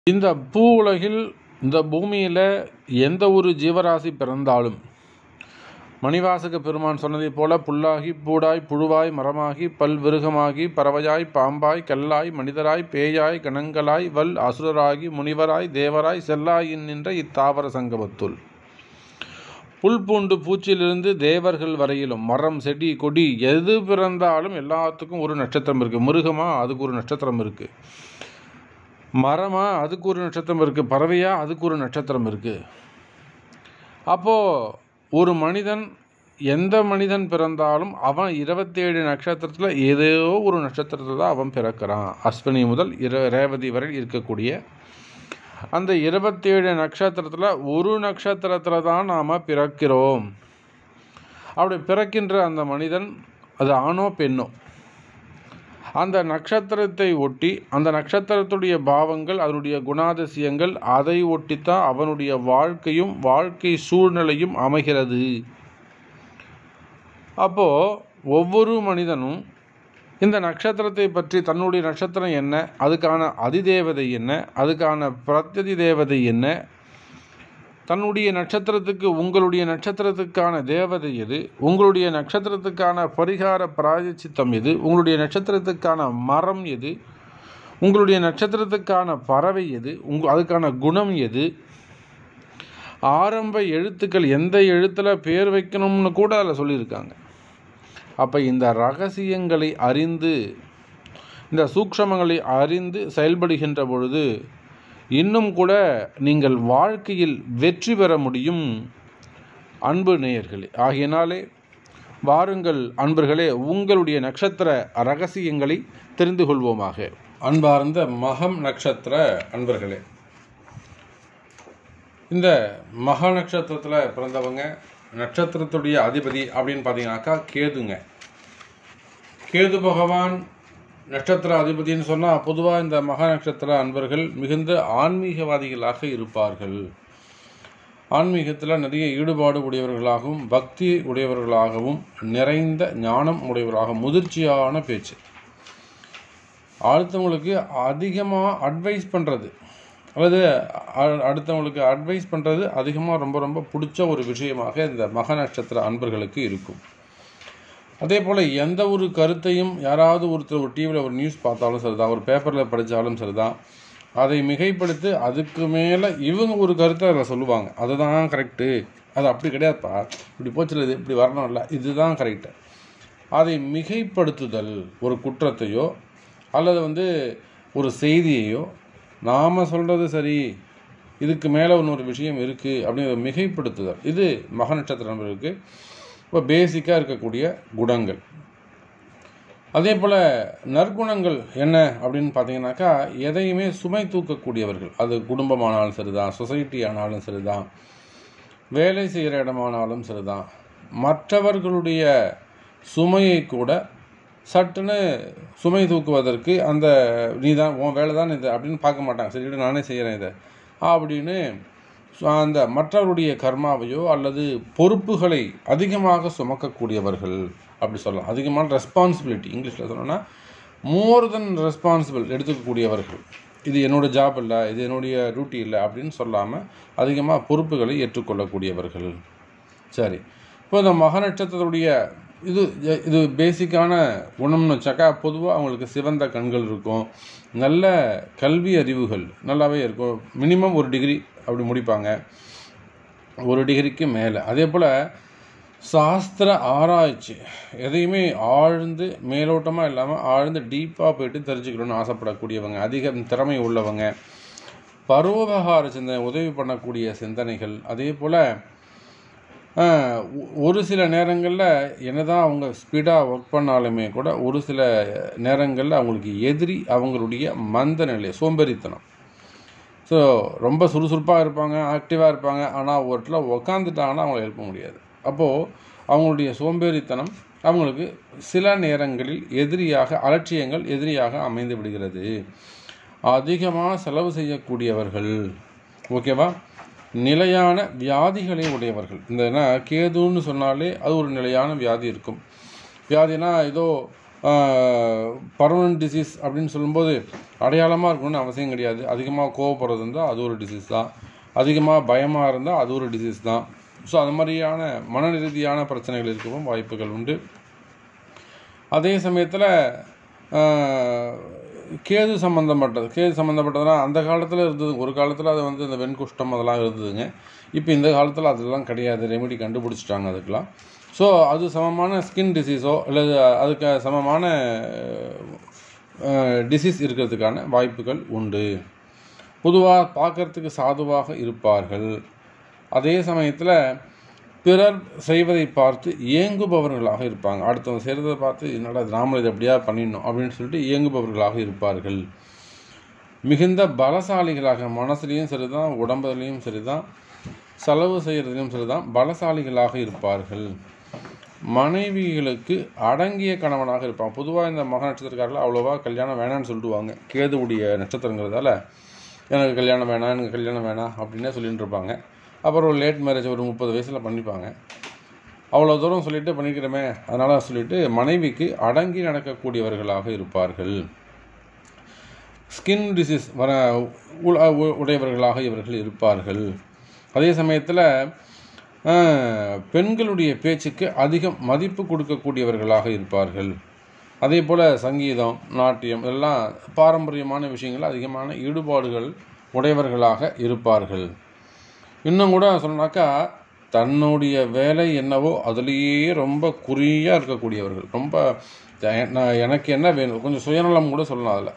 இந்த பூ உலகில் இந்த பூமியில் எந்த ஒரு ஜீவராசி பிறந்தாலும் மணிவாசக பெருமான் சொன்னதைப் போல புல்லாகி பூடாய் புழுவாய் மரமாகி பல்விருகமாகி பறவையாய் பாம்பாய் கல்லாய் மனிதராய் பேயாய் கணங்களாய் வல் அசுரராகி முனிவராய் தேவராய் செல்லாயின் நின்ற இத்தாவர சங்கமத்துள் புல் பூண்டு பூச்சிலிருந்து தேவர்கள் வரையிலும் மரம் செடி கொடி எது பிறந்தாலும் எல்லாத்துக்கும் ஒரு நட்சத்திரம் இருக்குது மிருகமா அதுக்கு ஒரு நட்சத்திரம் இருக்குது மரமா அதுக்கு ஒரு நட்சத்திரம் இருக்குது பறவையா அதுக்கு ஒரு நட்சத்திரம் இருக்குது அப்போது ஒரு மனிதன் எந்த மனிதன் பிறந்தாலும் அவன் இருபத்தேழு நட்சத்திரத்தில் ஏதோ ஒரு நட்சத்திரத்தில் தான் அவன் பிறக்கிறான் அஸ்வினி முதல் இர ரேவதி வரை இருக்கக்கூடிய அந்த இருபத்தேழு நட்சத்திரத்தில் ஒரு நட்சத்திரத்தில் தான் நாம் பிறக்கிறோம் அப்படி பிறக்கின்ற அந்த மனிதன் அது ஆணோ பெண்ணோ அந்த நட்சத்திரத்தை ஒட்டி அந்த நட்சத்திரத்துடைய பாவங்கள் அதனுடைய குணாதிசயங்கள் அதை ஒட்டித்தான் அவனுடைய வாழ்க்கையும் வாழ்க்கை சூழ்நிலையும் அமைகிறது அப்போது ஒவ்வொரு மனிதனும் இந்த நட்சத்திரத்தை பற்றி தன்னுடைய நட்சத்திரம் என்ன அதுக்கான அதிதேவதை என்ன அதுக்கான பிரத்யதி தேவதை என்ன தன்னுடைய நட்சத்திரத்துக்கு உங்களுடைய நட்சத்திரத்துக்கான தேவதை எது உங்களுடைய நட்சத்திரத்துக்கான பரிகார பிராயச்சித்தம் எது உங்களுடைய நட்சத்திரத்துக்கான மரம் எது உங்களுடைய நட்சத்திரத்துக்கான பறவை எது உங்க அதுக்கான குணம் எது ஆரம்ப எழுத்துக்கள் எந்த எழுத்தில் பேர் வைக்கணும்னு கூட அதில் சொல்லியிருக்காங்க அப்போ இந்த ரகசியங்களை அறிந்து இந்த சூக்ஷமங்களை அறிந்து செயல்படுகின்ற பொழுது இன்னும் கூட நீங்கள் வாழ்க்கையில் வெற்றி பெற முடியும் அன்பு நேயர்களே ஆகையினாலே வாருங்கள் அன்பர்களே உங்களுடைய நட்சத்திர ரகசியங்களை தெரிந்து கொள்வோமாக அன்பார்ந்த மகம் நட்சத்திர அன்பர்களே இந்த மக நட்சத்திரத்தில் பிறந்தவங்க நட்சத்திரத்துடைய அதிபதி அப்படின்னு பார்த்தீங்கன்னாக்கா கேதுங்க கேது பகவான் நட்சத்திர அதிபதினு சொன்னால் பொதுவாக இந்த மகா நட்சத்திர அன்பர்கள் மிகுந்த ஆன்மீகவாதிகளாக இருப்பார்கள் ஆன்மீகத்தில் நிறைய ஈடுபாடு உடையவர்களாகவும் பக்தி உடையவர்களாகவும் நிறைந்த ஞானம் உடையவர்களாகவும் முதிர்ச்சியான பேச்சு அடுத்தவங்களுக்கு அதிகமாக அட்வைஸ் பண்ணுறது அல்லது அடுத்தவங்களுக்கு அட்வைஸ் பண்ணுறது அதிகமாக ரொம்ப ரொம்ப பிடிச்ச ஒரு விஷயமாக இந்த மக நட்சத்திர அன்பர்களுக்கு இருக்கும் அதே போல் எந்த ஒரு கருத்தையும் யாராவது ஒருத்தர் ஒரு டிவியில் ஒரு நியூஸ் பார்த்தாலும் சரிதான் ஒரு பேப்பரில் படித்தாலும் சரிதான் அதை மிகைப்படுத்தி அதுக்கு மேலே இவங்க ஒரு கருத்தை அதில் சொல்லுவாங்க அதுதான் கரெக்டு அது அப்படி கிடையாதுப்பா இப்படி போச்சுல இது இப்படி வரணும்ல இதுதான் கரெக்டு அதை மிகைப்படுத்துதல் ஒரு குற்றத்தையோ அல்லது வந்து ஒரு செய்தியையோ நாம் சொல்கிறது சரி இதுக்கு மேலே இன்னொரு விஷயம் இருக்குது அப்படிங்கிற மிகைப்படுத்துதல் இது மக நட்சத்திர நண்பர்களுக்கு இப்போ பேசிக்காக இருக்கக்கூடிய குணங்கள் அதே போல் நற்குணங்கள் என்ன அப்படின்னு பார்த்தீங்கன்னாக்கா எதையுமே சுமை தூக்கக்கூடியவர்கள் அது குடும்பமானாலும் சரிதான் சொசைட்டி ஆனாலும் சரிதான் வேலை செய்கிற இடமானாலும் சரிதான் மற்றவர்களுடைய சுமையை கூட சட்டுன்னு சுமை தூக்குவதற்கு அந்த நீ தான் உன் வேலை தான் இது அப்படின்னு பார்க்க மாட்டாங்க சரி நானே செய்கிறேன் இதை அப்படின்னு அந்த மற்றவருடைய கர்மாவையோ அல்லது பொறுப்புகளை அதிகமாக சுமக்கக்கூடியவர்கள் அப்படி சொல்லலாம் அதிகமான ரெஸ்பான்சிபிலிட்டி இங்கிலீஷில் சொல்லணும்னா மோர் தென் ரெஸ்பான்சிபிள் எடுத்துக்கக்கூடியவர்கள் இது என்னோடய ஜாப் இல்லை இது என்னுடைய டியூட்டி இல்லை அப்படின்னு சொல்லாமல் அதிகமாக பொறுப்புகளை ஏற்றுக்கொள்ளக்கூடியவர்கள் சரி இப்போ இந்த மக நட்சத்திரத்துடைய இது இது பேசிக்கான குணம்னு வச்சாக்கா பொதுவாக அவங்களுக்கு சிவந்த கண்கள் இருக்கும் நல்ல கல்வி அறிவுகள் நல்லாவே இருக்கும் மினிமம் ஒரு டிகிரி அப்படி முடிப்பாங்க ஒரு டிகிரிக்கு மேலே அதே போல் சாஸ்திர ஆராய்ச்சி எதையுமே ஆழ்ந்து மேலோட்டமாக இல்லாமல் ஆழ்ந்து டீப்பாக போயிட்டு தெரிஞ்சுக்கணும்னு ஆசைப்படக்கூடியவங்க அதிக திறமை உள்ளவங்க பரோபகார சிந்தனை உதவி பண்ணக்கூடிய சிந்தனைகள் அதே போல் ஒரு சில நேரங்களில் என்னதான் அவங்க ஸ்பீடாக ஒர்க் பண்ணாலுமே கூட ஒரு சில நேரங்களில் அவங்களுக்கு எதிரி அவங்களுடைய மந்த நிலை சோம்பேறித்தனம் ஸோ ரொம்ப சுறுசுறுப்பாக இருப்பாங்க ஆக்டிவாக இருப்பாங்க ஆனால் ஒரு இடத்துல உக்காந்துட்டாங்கன்னா அவங்கள எழுப்ப முடியாது அப்போது அவங்களுடைய சோம்பேறித்தனம் அவங்களுக்கு சில நேரங்களில் எதிரியாக அலட்சியங்கள் எதிரியாக அமைந்து விடுகிறது அதிகமாக செலவு செய்யக்கூடியவர்கள் ஓகேவா நிலையான வியாதிகளை உடையவர்கள் இந்த கேதுன்னு சொன்னாலே அது ஒரு நிலையான வியாதி இருக்கும் வியாதினா ஏதோ பர்மனன்ட் டிசீஸ் அப்படின்னு சொல்லும்போது அடையாளமாக இருக்கணும்னு அவசியம் கிடையாது அதிகமாக கோவப்படுறது இருந்தால் அது ஒரு டிசீஸ் தான் அதிகமாக பயமாக இருந்தால் அது ஒரு டிசீஸ் தான் ஸோ அது மாதிரியான மன ரீதியான பிரச்சனைகள் இருக்கவும் வாய்ப்புகள் உண்டு அதே சமயத்தில் கேது சம்மந்தப்பட்டது கேது சம்மந்தப்பட்டதுனா அந்த காலத்தில் இருந்தது ஒரு காலத்தில் அது வந்து இந்த வெண்குஷ்டம் அதெல்லாம் இருந்ததுங்க இப்போ இந்த காலத்தில் அதெல்லாம் கிடையாது ரெமெடி கண்டுபிடிச்சிட்டாங்க அதுக்கெலாம் ஸோ அது சமமான ஸ்கின் டிசீஸோ அல்லது அதுக்கு சமமான டிசீஸ் இருக்கிறதுக்கான வாய்ப்புகள் உண்டு பொதுவாக பார்க்கறதுக்கு சாதுவாக இருப்பார்கள் அதே சமயத்தில் பிறர் செய்வதை பார்த்து ஏங்குபவர்களாக இருப்பாங்க அடுத்தவங்க செய்கிறத பார்த்து என்னடா நாமளும் இதை எப்படியா பண்ணிடணும் அப்படின்னு சொல்லிட்டு ஏங்குபவர்களாக இருப்பார்கள் மிகுந்த பலசாலிகளாக மனசுலேயும் சரிதான் உடம்புலையும் சரிதான் செலவு செய்கிறதுலையும் சரிதான் பலசாலிகளாக இருப்பார்கள் மனைவிகளுக்கு அடங்கிய கணவனாக இருப்பான் பொதுவாக இந்த மக நட்சத்திரக்காரில் அவ்வளோவா கல்யாணம் வேணான்னு சொல்லிடுவாங்க கேதுவுடைய நட்சத்திரங்கிறதால எனக்கு கல்யாணம் வேணாம் எனக்கு கல்யாணம் வேணாம் அப்படின்னே சொல்லிட்டு இருப்பாங்க அப்புறம் லேட் மேரேஜ் ஒரு முப்பது வயசில் பண்ணிப்பாங்க அவ்வளோ தூரம் சொல்லிட்டு பண்ணிக்கிறோமே அதனால் சொல்லிட்டு மனைவிக்கு அடங்கி நடக்கக்கூடியவர்களாக இருப்பார்கள் ஸ்கின் டிசீஸ் வர உடையவர்களாக இவர்கள் இருப்பார்கள் அதே சமயத்தில் பெண்களுடைய பேச்சுக்கு அதிகம் மதிப்பு கொடுக்கக்கூடியவர்களாக இருப்பார்கள் அதே போல் சங்கீதம் நாட்டியம் இதெல்லாம் பாரம்பரியமான விஷயங்கள் அதிகமான ஈடுபாடுகள் உடையவர்களாக இருப்பார்கள் இன்னும் கூட சொன்னாக்கா தன்னுடைய வேலை என்னவோ அதுலேயே ரொம்ப குறியாக இருக்கக்கூடியவர்கள் ரொம்ப நான் எனக்கு என்ன வேணும் கொஞ்சம் சுயநலம் கூட சொல்லலாம் அதில்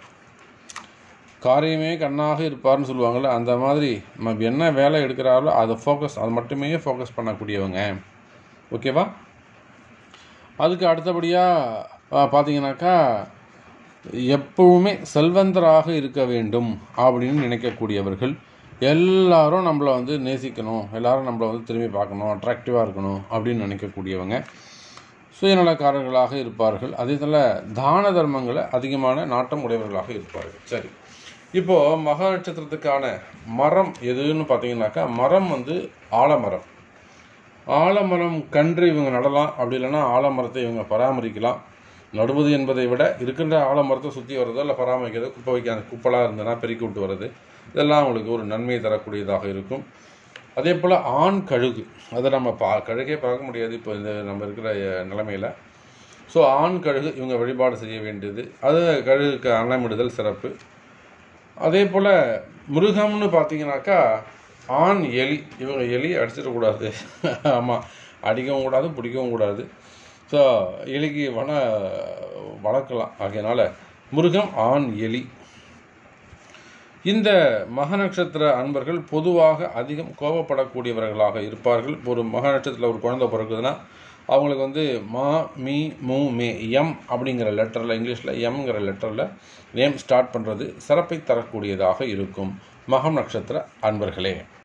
காரியமே கண்ணாக இருப்பார்னு சொல்லுவாங்கள்ல அந்த மாதிரி நம்ம என்ன வேலை எடுக்கிறாரோ அதை ஃபோக்கஸ் அது மட்டுமே ஃபோக்கஸ் பண்ணக்கூடியவங்க ஓகேவா அதுக்கு அடுத்தபடியாக பார்த்தீங்கன்னாக்கா எப்பவுமே செல்வந்தராக இருக்க வேண்டும் அப்படின்னு நினைக்கக்கூடியவர்கள் எல்லாரும் நம்மளை வந்து நேசிக்கணும் எல்லாரும் நம்மளை வந்து திரும்பி பார்க்கணும் அட்ராக்டிவாக இருக்கணும் அப்படின்னு நினைக்கக்கூடியவங்க சுயநலக்காரர்களாக இருப்பார்கள் அதே போல் தான தர்மங்களை அதிகமான நாட்டம் உடையவர்களாக இருப்பார்கள் சரி இப்போது மக நட்சத்திரத்துக்கான மரம் எதுன்னு பார்த்தீங்கன்னாக்கா மரம் வந்து ஆலமரம் ஆலமரம் கன்று இவங்க நடலாம் அப்படி இல்லைன்னா ஆலமரத்தை இவங்க பராமரிக்கலாம் நடுவது என்பதை விட இருக்கின்ற ஆலமரத்தை சுற்றி வர்றதோ இல்லை பராமரிக்கிறது குப்பை வைக்க குப்பலாக இருந்ததுன்னா பெருக்கி விட்டு வர்றது இதெல்லாம் அவங்களுக்கு ஒரு நன்மை தரக்கூடியதாக இருக்கும் அதே போல் ஆண் கழுகு அதை நம்ம பா கழுகே பார்க்க முடியாது இப்போ இந்த நம்ம இருக்கிற நிலைமையில் ஸோ ஆண் கழுகு இவங்க வழிபாடு செய்ய வேண்டியது அது கழுகுக்கு அன்னமிடுதல் சிறப்பு அதே போல் மிருகம்னு பார்த்தீங்கன்னாக்கா ஆண் எலி இவங்க எலி அடிச்சிடக்கூடாது ஆமாம் அடிக்கவும் கூடாது பிடிக்கவும் கூடாது ஸோ எலிக்கு வன வளர்க்கலாம் ஆகையினால மிருகம் ஆண் எலி இந்த மக நட்சத்திர அன்பர்கள் பொதுவாக அதிகம் கோபப்படக்கூடியவர்களாக இருப்பார்கள் ஒரு மக நட்சத்திரத்தில் ஒரு குழந்தை பிறக்குதுன்னா அவங்களுக்கு வந்து மா மீ மூ மே எம் அப்படிங்கிற லெட்டரில் இங்கிலீஷில் எம்ங்கிற லெட்டரில் நேம் ஸ்டார்ட் பண்ணுறது சிறப்பை தரக்கூடியதாக இருக்கும் மகம் நட்சத்திர அன்பர்களே